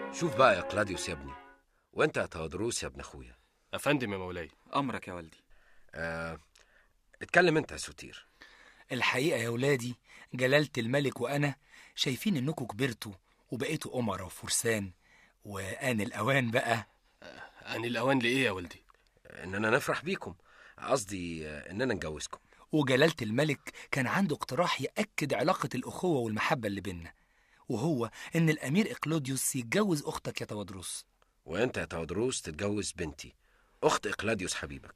شوف بقى يا قلاديوس يا ابني وانت يا تودروس يا ابن اخويا افندم يا مولاي أمرك يا والدي آه اتكلم انت يا سوتير الحقيقة يا ولادي جلالة الملك وأنا شايفين إنكم كبرتوا وبقيتوا أمراء وفرسان وآن الأوان بقى أن الأوان لإيه يا ولدي اننا نفرح بيكم قصدي آه، اننا نجوزكم وجلالة الملك كان عنده اقتراح يأكد علاقة الأخوة والمحبة اللي بينا وهو إن الأمير إقلوديوس يتجوز أختك يا تودروس وانت يا تودروس تتجوز بنتي اخت اقلاديوس حبيبك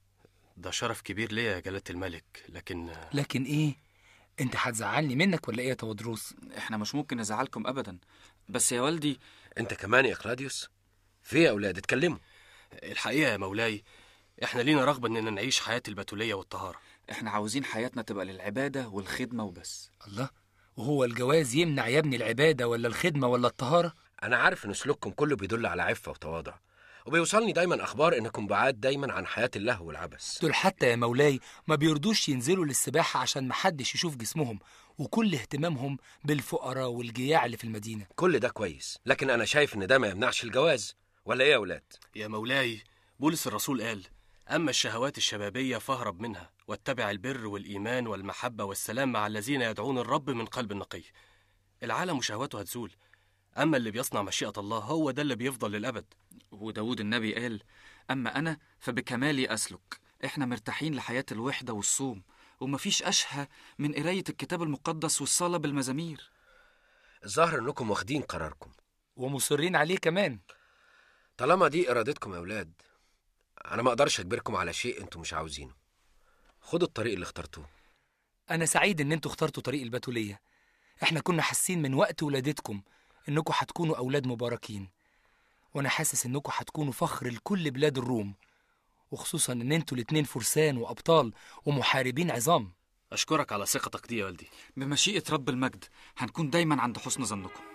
ده شرف كبير ليا يا جلالة الملك لكن لكن إيه؟ أنت هتزعلني منك ولا إيه يا تودروس؟ إحنا مش ممكن نزعلكم أبدا بس يا والدي انت كمان يا اقلاديوس في يا اولاد اتكلموا الحقيقة يا مولاي إحنا لينا رغبة إننا نعيش حياة البتولية والطهارة إحنا عاوزين حياتنا تبقى للعبادة والخدمة وبس الله وهو الجواز يمنع يا ابني العبادة ولا الخدمة ولا الطهارة؟ انا عارف ان سلوككم كله بيدل على عفه وتواضع وبيوصلني دايما اخبار انكم بعاد دايما عن حياه اللهو والعبث دول حتى يا مولاي ما بيرضوش ينزلوا للسباحة عشان محدش يشوف جسمهم وكل اهتمامهم بالفقراء والجياع اللي في المدينة كل ده كويس لكن انا شايف ان ده ما يمنعش الجواز ولا ايه يا اولاد يا مولاي بولس الرسول قال أما الشهوات الشبابية فاهرب منها واتبع البر والإيمان والمحبة والسلام مع الذين يدعون الرب من قلب نقي العالم وشهواته هتزول أما اللي بيصنع مشيئة الله هو ده اللي بيفضل للأبد وداود النبي قال أما أنا فبكمالي أسلك إحنا مرتاحين لحياة الوحدة والصوم ومفيش أشهى من قراية الكتاب المقدس والصلاة بالمزامير الظاهر انكم واخدين قراركم ومصرين عليه كمان طالما دي ارادتكم يا اولاد انا ما اقدرش اجبركم على شيء انتم مش عاوزينه خدوا الطريق اللي اخترتوه أنا سعيد إن أنتوا اخترتوا طريق البتولية إحنا كنا حاسين من وقت ولادتكم إنكم هتكونوا أولاد مباركين وأنا حاسس إنكم هتكونوا فخر لكل بلاد الروم وخصوصا إن أنتوا الاتنين فرسان وأبطال ومحاربين عظام أشكرك على ثقتك دي يا والدي بمشيئة رب المجد هنكون دايما عند حسن ظنكم